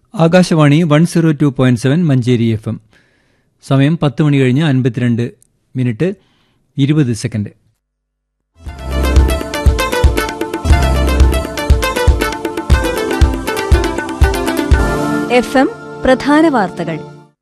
Akashvani one zero two point seven Manjeri F M സമയം പത്ത് മണി കഴിഞ്ഞ് അൻപത്തിരണ്ട് മിനിറ്റ് ഇരുപത് സെക്കൻഡ് എഫ് എം പ്രധാന വാർത്തകൾ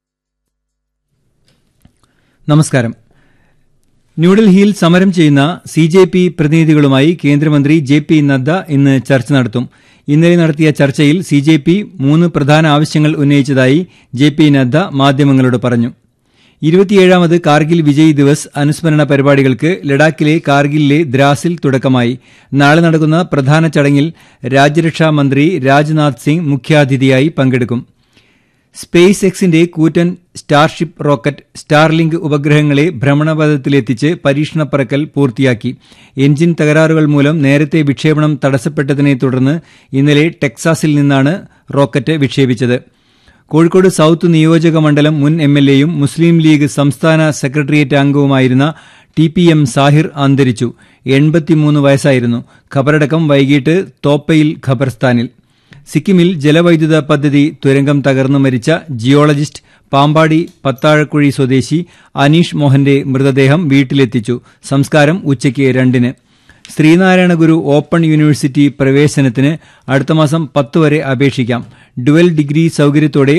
നമസ്കാരം ന്യൂഡൽഹിയിൽ സമരം ചെയ്യുന്ന സി ജെ പി പ്രതിനിധികളുമായി കേന്ദ്രമന്ത്രി ജെ പി നദ്ദ ഇന്ന് ചർച്ച നടത്തും ഇന്നലെ നടത്തിയ ചർച്ചയിൽ സി ജെ പി മൂന്ന് പ്രധാന ആവശ്യങ്ങൾ ഉന്നയിച്ചതായി ജെ പി നദ്ദ മാധ്യമങ്ങളോട് പറഞ്ഞു ഇരുപത്തിയേഴാമത് കാർഗിൽ വിജയ് ദിവസ് അനുസ്മരണ പരിപാടികൾക്ക് ലഡാക്കിലെ കാർഗിലിലെ ദ്രാസിൽ തുടക്കമായി നാളെ നടക്കുന്ന പ്രധാന ചടങ്ങിൽ രാജ്യരക്ഷാ മന്ത്രി രാജ്നാഥ് സിംഗ് മുഖ്യാതിഥിയായി പങ്കെടുക്കും സ്പേസ് എക്സിന്റെ കൂറ്റൻ സ്റ്റാർഷിപ്പ് റോക്കറ്റ് സ്റ്റാർലിങ്ക് ഉപഗ്രഹങ്ങളെ ഭ്രമണപഥത്തിലെത്തിച്ച് പരീക്ഷണ പറക്കൽ പൂർത്തിയാക്കി എഞ്ചിൻ തകരാറുകൾ മൂലം നേരത്തെ വിക്ഷേപണം തടസ്സപ്പെട്ടതിനെ തുടർന്ന് ഇന്നലെ ടെക്സാസിൽ നിന്നാണ് റോക്കറ്റ് വിക്ഷേപിച്ചത് കോഴിക്കോട് സൌത്ത് നിയോജക മണ്ഡലം മുൻ എം എൽ എയും മുസ്ലിം ലീഗ് സംസ്ഥാന സെക്രട്ടേറിയറ്റ് അംഗവുമായിരുന്ന ടി പി എം സാഹിർ അന്തരിച്ചു എൺപത്തിമൂന്ന് വയസ്സായിരുന്നു ഖബറടക്കം വൈകിട്ട് തോപ്പയിൽ ഖബർസ്ഥാനിൽ സിക്കിമിൽ ജലവൈദ്യുത പദ്ധതി തുരങ്കം തകർന്നു മരിച്ച ജിയോളജിസ്റ്റ് പാമ്പാടി പത്താഴക്കുഴി സ്വദേശി അനീഷ് മോഹന്റെ മൃതദേഹം വീട്ടിലെത്തിച്ചു സംസ്കാരം ഉച്ചയ്ക്ക് രണ്ടിന് ശ്രീനാരായണ ഗുരു ഓപ്പൺ യൂണിവേഴ്സിറ്റി പ്രവേശനത്തിന് അടുത്ത മാസം പത്ത് വരെ അപേക്ഷിക്കാം ഡുവൽ ഡിഗ്രി സൌകര്യത്തോടെ